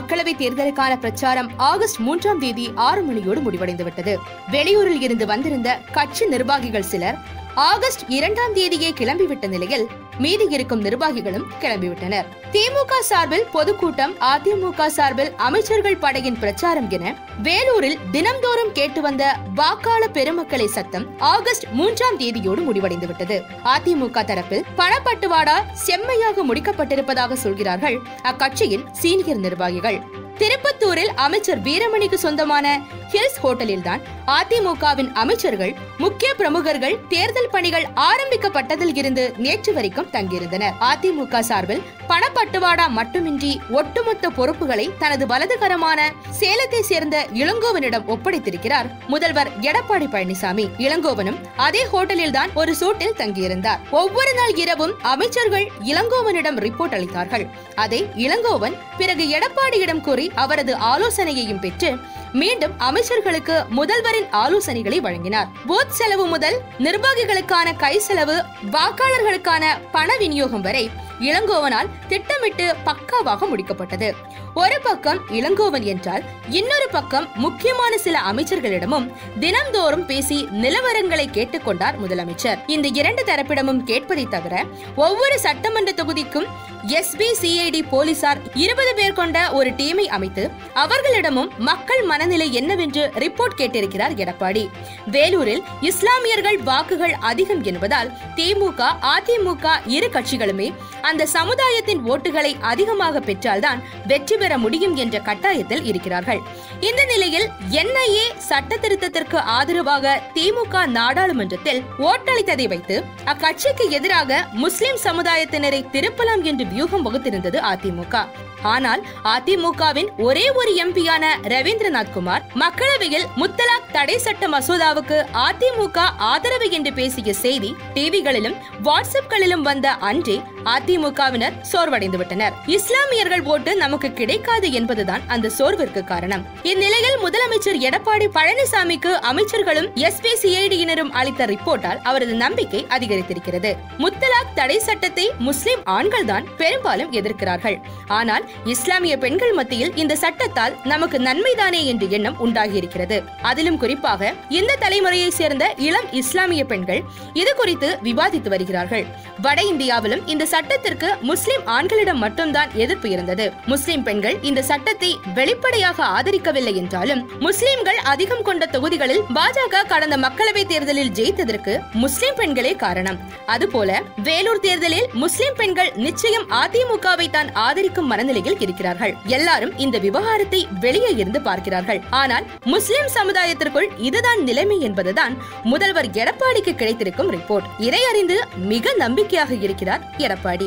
மக்களவை தேர்தலுக்கான பிரச்சாரம் ஆகஸ்ட் மூன்றாம் தேதி ஆறு மணியோடு முடிவடைந்துவிட்டது வெளியூரில் இருந்து வந்திருந்த கட்சி நிர்வாகிகள் சிலர் ஆகஸ்ட் இரண்டாம் தேதியே கிளம்பிவிட்ட நிலையில் மீதி இருக்கும் நிர்வாகிகளும் கிளம்பிவிட்டனர் திமுக சார்பில் பொதுக்கூட்டம் அதிமுக சார்பில் அமைச்சர்கள் படையின் பிரச்சாரம் என வேலூரில் தினம்தோறும் கேட்டு வந்த வாக்காள பெருமக்களை சத்தம் ஆகஸ்ட் மூன்றாம் தேதியோடு முடிவடைந்துவிட்டது அதிமுக தரப்பில் பணப்பட்டுவாடா செம்மையாக முடிக்கப்பட்டிருப்பதாக சொல்கிறார்கள் அக்கட்சியின் சீனியர் நிர்வாகிகள் திருப்பத்தூரில் அமைச்சர் வீரமணிக்கு சொந்தமான ஹில்ஸ் ஹோட்டலில் தான் அதிமுகவின் அமைச்சர்கள் முக்கிய பிரமுகர்கள் தேர்தல் பணிகள் ஆரம்பிக்கப்பட்டதில் இருந்து நேற்று வரைக்கும் தங்கியிருந்தனர் அதிமுக சார்பில் பணப்பட்டுவாடா மட்டுமின்றி ஒட்டுமொத்த பொறுப்புகளை தனது வலதுகரமான சேலத்தை சேர்ந்த இளங்கோவனிடம் ஒப்படைத்திருக்கிறார் முதல்வர் எடப்பாடி பழனிசாமி இளங்கோவனும் அதே ஹோட்டலில் தான் ஒரு சூட்டில் தங்கியிருந்தார் ஒவ்வொரு நாள் இரவும் அமைச்சர்கள் இளங்கோவனிடம் ரிப்போர்ட் அளித்தார்கள் அதை இளங்கோவன் பிறகு எடப்பாடியிடம் கூறி அவரது ஆலோசனையையும் பெற்று மீண்டும் அமைச்சர்களுக்கு முதல்வரின் ஆலோசனைகளை வழங்கினார் பூத் செலவு முதல் நிர்வாகிகளுக்கான கை செலவு வாக்காளர்களுக்கான பண விநியோகம் வரை இளங்கோவனால் திட்டமிட்டு பக்காவாக முடிக்கப்பட்டது ஒரு பக்கம் இளங்கோவன் என்றால் இன்னொரு பக்கம் முக்கியமான சில அமைச்சர்களிடமும் தினம்தோறும் பேசி நிலவரங்களை கேட்டுக்கொண்டார் முதலமைச்சர் இந்த இரண்டு தரப்பிடமும் கேட்பதை தவிர ஒவ்வொரு சட்டமன்ற தொகுதிக்கும் எஸ்பி சிஐடி போலீசார் இருபது பேர் கொண்ட ஒரு டீமை அமைத்து அவர்களிடமும் மக்கள் மனநிலை என்னவென்று ரிப்போர்ட் கேட்டிருக்கிறார் எடப்பாடி வேலூரில் இஸ்லாமியர்கள் வாக்குகள் அதிகம் என்பதால் திமுக அதிமுக இரு கட்சிகளுமே அந்த சமுதாயத்தின் ஓட்டுகளை அதிகமாக பெற்றால்தான் வெற்றி பெற முடியும் என்ற கட்டாயத்தில் இருக்கிறார்கள் இந்த நிலையில் என்ஐஏ சட்ட திருத்தத்திற்கு ஆதரவாக திமுக நாடாளுமன்றத்தில் ஓட்டளித்ததை வைத்து அக்கட்சிக்கு எதிராக முஸ்லிம் சமுதாயத்தினரை திருப்பலாம் என்று வியூகம் வகுத்திருந்தது அதிமுக ஆனால் அதிமுகவின் ஒரே ஒரு எம்பியான ரவீந்திரநாத் குமார் மக்களவையில் முத்தலாக் தடை சட்ட மசோதாவுக்கு அதிமுக ஆதரவு என்று பேசிய செய்தி டிவிகளிலும் வாட்ஸ்அப்களிலும் வந்த அன்றே அதிமுகவினர் சோர்வடைந்து விட்டனர் இஸ்லாமியர்கள் ஓட்டு நமக்கு கிடைக்காது என்பதுதான் அந்த சோர்விற்கு காரணம் இந்நிலையில் முதலமைச்சர் எடப்பாடி பழனிசாமிக்கு அமைச்சர்களும் எஸ்பி சிஐடியினரும் அளித்த ரிப்போர்ட்டால் அவரது நம்பிக்கை அதிகரித்திருக்கிறது முத்தலாக் தடை சட்டத்தை முஸ்லிம் ஆண்கள் தான் பெரும்பாலும் எதிர்க்கிறார்கள் ஆனால் இஸ்லாமிய பெண்கள் மத்தியில் இந்த சட்டத்தால் நமக்கு நன்மைதானே என்ற எண்ணம் உண்டாகியிருக்கிறது அதிலும் குறிப்பாக இந்த தலைமுறையை சேர்ந்த இளம் இஸ்லாமிய பெண்கள் இது குறித்து விவாதித்து வருகிறார்கள் வட இந்தியாவிலும் இந்த சட்டத்திற்கு முஸ்லிம் ஆண்களிடம் மட்டும்தான் எதிர்ப்பு இருந்தது முஸ்லிம் பெண்கள் இந்த சட்டத்தை வெளிப்படையாக ஆதரிக்கவில்லை என்றாலும் முஸ்லிம்கள் அதிகம் கொண்ட தொகுதிகளில் பாஜக கடந்த மக்களவை தேர்தலில் ஜெயித்ததற்கு முஸ்லிம் பெண்களே காரணம் அதுபோல வேலூர் தேர்தலில் முஸ்லிம் பெண்கள் நிச்சயம் அதிமுகவை தான் ஆதரிக்கும் மனநிலையில் இருக்கிறார்கள் எல்லாரும் இந்த விவகாரத்தை வெளியே இருந்து பார்க்கிறார்கள் ஆனால் முஸ்லிம் சமுதாயத்திற்குள் இதுதான் நிலைமை என்பதுதான் முதல்வர் எடப்பாடிக்கு கிடைத்திருக்கும் ரிப்போர்ட் இதை அறிந்து மிக நம்பிக்கையாக இருக்கிறார் எடப்பாடி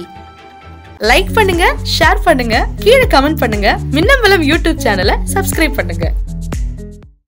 லைக் பண்ணுங்க ஷேர் பண்ணுங்க கீழே கமெண்ட் பண்ணுங்க மின்னம்பலம் யூடியூப் சேனலை சப்ஸ்கிரைப் பண்ணுங்க